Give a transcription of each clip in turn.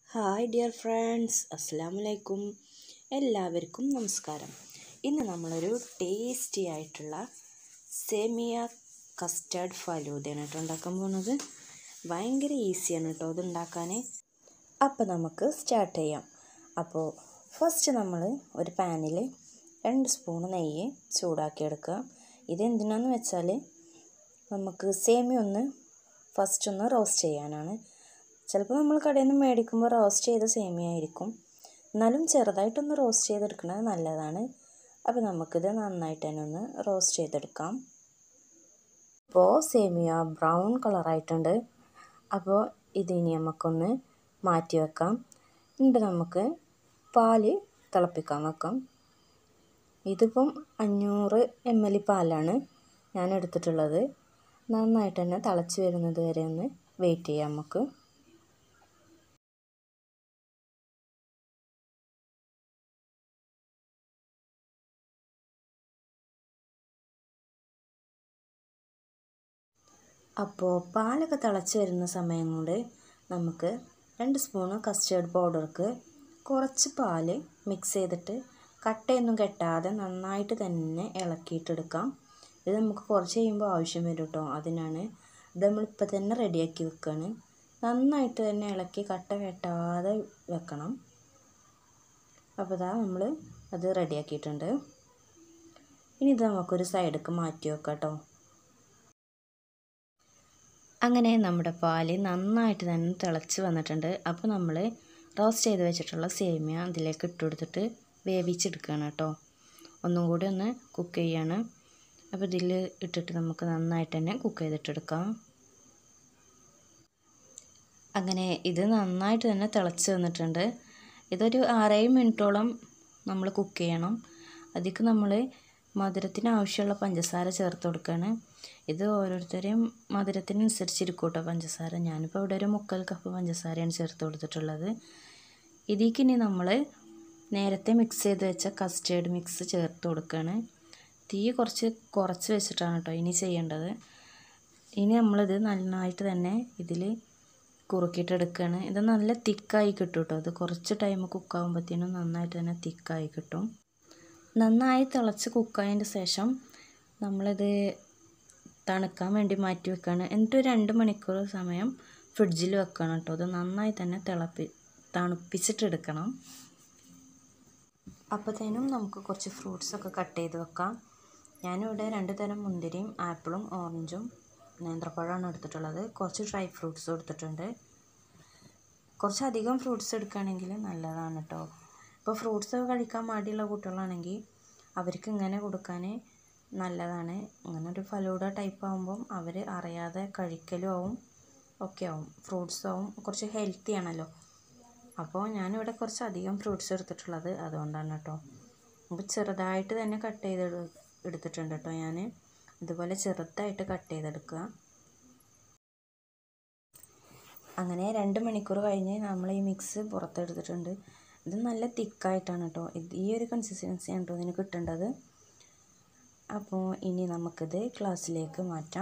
hi dear friends അസ്സാം വലൈക്കും എല്ലാവർക്കും നമസ്കാരം ഇന്ന് നമ്മളൊരു ടേസ്റ്റി ആയിട്ടുള്ള സേമിയ കസ്റ്റർഡ് ഫലൂദയാണ് കേട്ടോ ഉണ്ടാക്കാൻ പോകുന്നത് ഭയങ്കര ഈസിയാണ് കേട്ടോ അത് ഉണ്ടാക്കാൻ അപ്പോൾ നമുക്ക് സ്റ്റാർട്ട് ചെയ്യാം അപ്പോൾ ഫസ്റ്റ് നമ്മൾ ഒരു പാനിൽ രണ്ട് സ്പൂൺ നെയ്യ് ചൂടാക്കിയെടുക്കുക ഇതെന്തിനാന്ന് വെച്ചാൽ നമുക്ക് സേമിയ ഒന്ന് ഫസ്റ്റ് ഒന്ന് റോസ്റ്റ് ചെയ്യാനാണ് ചിലപ്പോൾ നമ്മൾ കടയിൽ നിന്ന് മേടിക്കുമ്പോൾ റോസ്റ്റ് ചെയ്ത സേമിയ ആയിരിക്കും എന്നാലും ചെറുതായിട്ടൊന്ന് റോസ്റ്റ് ചെയ്തെടുക്കുന്നത് നല്ലതാണ് അപ്പോൾ നമുക്കിത് നന്നായിട്ട് തന്നെ ഒന്ന് റോസ്റ്റ് ചെയ്തെടുക്കാം ഇപ്പോൾ സേമിയ ബ്രൗൺ കളറായിട്ടുണ്ട് അപ്പോൾ ഇതിനി നമുക്കൊന്ന് മാറ്റി വെക്കാം എന്നിട്ട് നമുക്ക് പാല് തിളപ്പിക്കാൻ വെക്കാം ഇതിപ്പം അഞ്ഞൂറ് എം എൽ പാലാണ് ഞാൻ എടുത്തിട്ടുള്ളത് നന്നായിട്ട് തന്നെ തിളച്ച് വരുന്നത് വരെ ഒന്ന് വെയിറ്റ് ചെയ്യാം നമുക്ക് അപ്പോൾ പാലൊക്കെ തിളച്ച് വരുന്ന സമയം കൊണ്ട് നമുക്ക് രണ്ട് സ്പൂണ് കസ്റ്റേർഡ് പൗഡർക്ക് കുറച്ച് പാല് മിക്സ് ചെയ്തിട്ട് കട്ടയൊന്നും കെട്ടാതെ നന്നായിട്ട് തന്നെ ഇളക്കിയിട്ടെടുക്കാം ഇത് നമുക്ക് കുറച്ച് കഴിയുമ്പോൾ ആവശ്യം വരും കേട്ടോ അതിനാണ് ഇത് നമ്മളിപ്പോൾ തന്നെ റെഡിയാക്കി വെക്കുകയാണ് നന്നായിട്ട് തന്നെ ഇളക്കി കട്ട കെട്ടാതെ വെക്കണം അപ്പോൾ ഇതാ നമ്മൾ അത് റെഡിയാക്കിയിട്ടുണ്ട് ഇനി ഇത് നമുക്കൊരു സൈഡിലേക്ക് മാറ്റി വെക്കാം കേട്ടോ അങ്ങനെ നമ്മുടെ പാല് നന്നായിട്ട് തന്നെ തിളച്ച് വന്നിട്ടുണ്ട് അപ്പോൾ നമ്മൾ റോസ്റ്റ് ചെയ്ത് വെച്ചിട്ടുള്ള സേമിയ അതിലേക്ക് ഇട്ട് കൊടുത്തിട്ട് വേവിച്ചെടുക്കുകയാണ് കേട്ടോ ഒന്നും കൂടി ഒന്ന് കുക്ക് ചെയ്യാണ് അപ്പോൾ ഇതിൽ ഇട്ടിട്ട് നമുക്ക് നന്നായിട്ട് തന്നെ കുക്ക് ചെയ്തിട്ടെടുക്കാം അങ്ങനെ ഇത് നന്നായിട്ട് തന്നെ തിളച്ച് വന്നിട്ടുണ്ട് ഇതൊരു ആറേഴ് മിനിറ്റോളം നമ്മൾ കുക്ക് ചെയ്യണം അതിക്ക് നമ്മൾ മധുരത്തിന് ആവശ്യമുള്ള പഞ്ചസാര ചേർത്ത് കൊടുക്കുകയാണ് ഇത് ഓരോരുത്തരെയും മധുരത്തിനനുസരിച്ചിരിക്കും കേട്ടോ പഞ്ചസാര ഞാനിപ്പോൾ ഇവിടെ ഒരു മുക്കാൽ കപ്പ് പഞ്ചസാരയാണ് ചേർത്ത് കൊടുത്തിട്ടുള്ളത് ഇതിലേക്ക് ഇനി നമ്മൾ നേരത്തെ മിക്സ് ചെയ്ത് വെച്ച കസ്റ്റേർഡ് മിക്സ് ചേർത്ത് കൊടുക്കുകയാണ് തീ കുറച്ച് കുറച്ച് വെച്ചിട്ടാണ് കേട്ടോ ഇനി ചെയ്യേണ്ടത് ഇനി നമ്മളിത് നന്നായിട്ട് തന്നെ ഇതിൽ കുറുക്കിയിട്ടെടുക്കുകയാണ് ഇത് നല്ല തിക്കായി കിട്ടും കേട്ടോ അത് കുറച്ച് ടൈം കുക്കാകുമ്പോഴത്തേനും നന്നായിട്ട് തന്നെ തിക്കായി കിട്ടും നന്നായി തിളച്ച് കുക്കായതിൻ്റെ ശേഷം നമ്മളിത് തണുക്കാൻ വേണ്ടി മാറ്റി വെക്കുകയാണ് എന്നിട്ട് രണ്ട് മണിക്കൂർ സമയം ഫ്രിഡ്ജിൽ വെക്കണം കേട്ടോ അത് നന്നായി തന്നെ തിളപ്പി തണുപ്പിച്ചിട്ടെടുക്കണം അപ്പോഴത്തേനും നമുക്ക് കുറച്ച് ഫ്രൂട്ട്സൊക്കെ കട്ട് ചെയ്ത് വെക്കാം ഞാനിവിടെ രണ്ട് തരം മുന്തിരിയും ആപ്പിളും ഓറഞ്ചും നേന്ത്രപ്പഴമാണ് എടുത്തിട്ടുള്ളത് കുറച്ച് ഡ്രൈ ഫ്രൂട്ട്സും എടുത്തിട്ടുണ്ട് കുറച്ചധികം ഫ്രൂട്ട്സ് എടുക്കുകയാണെങ്കിൽ നല്ലതാണ് കേട്ടോ ഇപ്പോൾ ഫ്രൂട്ട്സ് കഴിക്കാൻ മടിയുള്ള കുട്ടികളാണെങ്കിൽ അവർക്ക് ഇങ്ങനെ കൊടുക്കാൻ നല്ലതാണ് ഇങ്ങനെ ഒരു ഫലൂഡ ടൈപ്പ് ആകുമ്പം അവർ അറിയാതെ കഴിക്കലും ആവും ഒക്കെ ആവും ഫ്രൂട്ട്സ് ആവും കുറച്ച് ഹെൽത്തി ആണല്ലോ അപ്പോൾ ഞാനിവിടെ കുറച്ച് അധികം ഫ്രൂട്ട്സ് എടുത്തിട്ടുള്ളത് അതുകൊണ്ടാണ് കേട്ടോ അപ്പോൾ ചെറുതായിട്ട് തന്നെ കട്ട് ചെയ്ത് എടുത്തിട്ടുണ്ട് കേട്ടോ ഞാൻ ഇതുപോലെ ചെറുതായിട്ട് കട്ട് ചെയ്തെടുക്കുക അങ്ങനെ രണ്ട് മണിക്കൂർ കഴിഞ്ഞ് നമ്മൾ ഈ മിക്സ് പുറത്തെടുത്തിട്ടുണ്ട് ഇത് നല്ല തിക്കായിട്ടാണ് കേട്ടോ ഇത് ഈ ഒരു കൺസിസ്റ്റൻസിയാണ് കേട്ടോ ഇതിന് കിട്ടേണ്ടത് അപ്പോൾ ഇനി നമുക്കിത് ഗ്ലാസ്സിലേക്ക് മാറ്റാം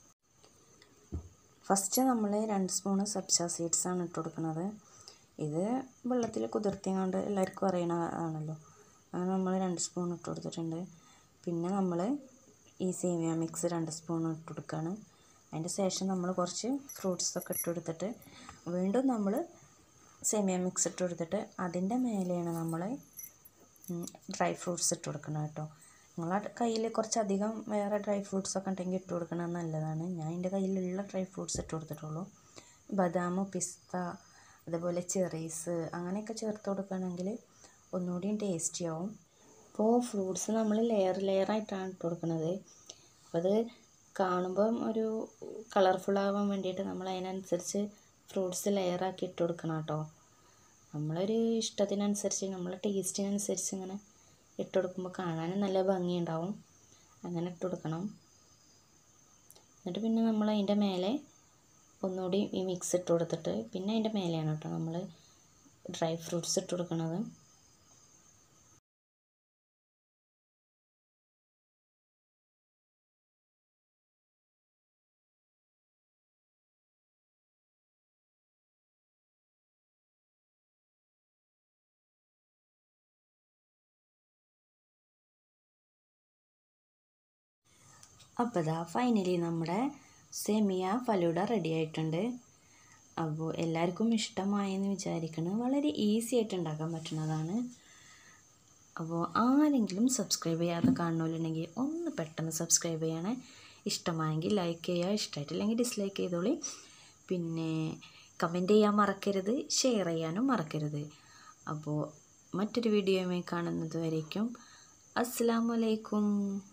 ഫസ്റ്റ് നമ്മൾ രണ്ട് സ്പൂണ് സബ്ജ സീഡ്സ് ആണ് ഇട്ട് കൊടുക്കുന്നത് ഇത് വെള്ളത്തിൽ കുതിർത്തിങ്ങാണ്ട് എല്ലാവർക്കും അറിയണതാണല്ലോ അങ്ങനെ നമ്മൾ രണ്ട് സ്പൂൺ ഇട്ട് കൊടുത്തിട്ടുണ്ട് പിന്നെ നമ്മൾ ഈ സേമിയ മിക്സ് രണ്ട് സ്പൂൺ ഇട്ട് കൊടുക്കുകയാണ് അതിൻ്റെ ശേഷം നമ്മൾ കുറച്ച് ഫ്രൂട്ട്സൊക്കെ ഇട്ട് കൊടുത്തിട്ട് വീണ്ടും നമ്മൾ സേമിയ മിക്സ് ഇട്ട് കൊടുത്തിട്ട് അതിൻ്റെ മേലെയാണ് നമ്മൾ ഡ്രൈ ഫ്രൂട്ട്സ് ഇട്ട് കൊടുക്കണം കേട്ടോ നിങ്ങളെ കയ്യിൽ കുറച്ചധികം വേറെ ഡ്രൈ ഫ്രൂട്ട്സ് ഒക്കെ ഉണ്ടെങ്കിൽ ഇട്ട് കൊടുക്കണത് നല്ലതാണ് ഞാൻ എൻ്റെ കയ്യിലുള്ള ഡ്രൈ ഫ്രൂട്ട്സ് ഇട്ട് കൊടുത്തിട്ടുള്ളൂ ബദാം പിസ്ത അതുപോലെ ചെറീസ് അങ്ങനെയൊക്കെ ചേർത്ത് കൊടുക്കുകയാണെങ്കിൽ ഒന്നുകൂടിയും ടേസ്റ്റി ആവും അപ്പോൾ ഫ്രൂട്ട്സ് നമ്മൾ ലെയർ ലെയറായിട്ടാണ് ഇട്ട് കൊടുക്കുന്നത് അപ്പോൾ അത് കാണുമ്പം ഒരു കളർഫുൾ ആവാൻ വേണ്ടിയിട്ട് നമ്മൾ അതിനനുസരിച്ച് ഫ്രൂട്ട്സ് ലെയറാക്കി ഇട്ട് കൊടുക്കണം കേട്ടോ നമ്മളൊരു ഇഷ്ടത്തിനനുസരിച്ച് നമ്മളെ ടേസ്റ്റിനനുസരിച്ച് ഇങ്ങനെ ഇട്ട് കൊടുക്കുമ്പോൾ കാണാനും നല്ല ഭംഗിയുണ്ടാവും അങ്ങനെ ഇട്ട് കൊടുക്കണം എന്നിട്ട് പിന്നെ നമ്മൾ അതിൻ്റെ മേലെ ഒന്നുകൂടി ഈ മിക്സ് ഇട്ട് കൊടുത്തിട്ട് പിന്നെ അതിൻ്റെ മേലെയാണ് കേട്ടോ നമ്മൾ ഡ്രൈ ഫ്രൂട്ട്സ് ഇട്ട് കൊടുക്കുന്നത് അപ്പോൾ ഇതാ ഫൈനലി നമ്മുടെ സെമിയ ഫലൂഡ റെഡി ആയിട്ടുണ്ട് അപ്പോൾ എല്ലാവർക്കും ഇഷ്ടമായെന്ന് വിചാരിക്കണം വളരെ ഈസി ആയിട്ട് ഉണ്ടാക്കാൻ പറ്റുന്നതാണ് അപ്പോൾ ആരെങ്കിലും സബ്സ്ക്രൈബ് ചെയ്യാതെ കാണുന്നവരുണ്ടെങ്കിൽ ഒന്ന് പെട്ടെന്ന് സബ്സ്ക്രൈബ് ചെയ്യണേ ഇഷ്ടമായെങ്കിൽ ലൈക്ക് ചെയ്യുക ഇഷ്ടമായിട്ടില്ലെങ്കിൽ ഡിസ്ലൈക്ക് ചെയ്തോളി പിന്നെ കമൻറ്റ് ചെയ്യാൻ മറക്കരുത് ഷെയർ ചെയ്യാനും മറക്കരുത് അപ്പോൾ മറ്റൊരു വീഡിയോയുമായി കാണുന്നത് വരേക്കും അസ്സാമലൈക്കും